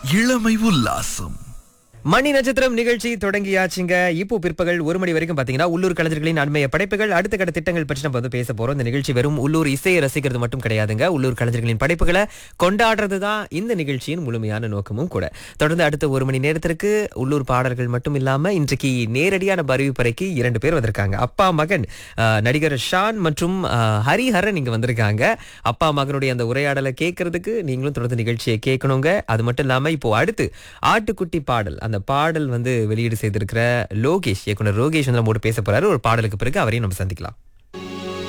இளமை உல்லாசம் மணி நட்சத்திரம் நிகழ்ச்சி தொடங்கியாச்சுங்க இப்போ பிற்பகல் ஒரு மணி வரைக்கும் பாத்தீங்கன்னா உள்ளூர் கலைஞர்களின் அண்மைய படைப்புகள் அடுத்த கட்ட திட்டங்கள் பற்றி நம்ம வந்து பேச போறோம் இந்த நிகழ்ச்சி வெறும் உள்ளூர் இசையை ரசிக்கிறது மட்டும் கிடையாதுங்க உள்ளூர் கலைஞர்களின் படைப்புகளை கொண்டாடுறது தான் இந்த நிகழ்ச்சியின் முழுமையான நோக்கமும் கூட தொடர்ந்து அடுத்த ஒரு மணி நேரத்திற்கு உள்ளூர் பாடல்கள் மட்டும் இல்லாம இன்றைக்கு நேரடியான அறிவிப்பறைக்கு இரண்டு பேர் வந்திருக்காங்க அப்பா மகன் அஹ், நடிகர் ஷான் மற்றும் அஹ், ஹரிஹரன் இங்க வந்திருக்காங்க அப்பா மகனுடைய அந்த உரையாடலை கேட்கறதுக்கு நீங்களும் தொடர்ந்து நிகழ்ச்சியை கேட்கணுங்க அது மட்டும் இல்லாம இப்போ அடுத்து ஆட்டுக்குட்டி பாடல் அந்த பாடல் வந்து வெளியீடு செய்திருக்கிற லோகேஷ் இயக்குனர் லோகேஷ் வந்து நம்மோடு பேச போறாரு ஒரு பாடலுக்கு பிறகு அவரையும் நம்ம சந்திக்கலாம்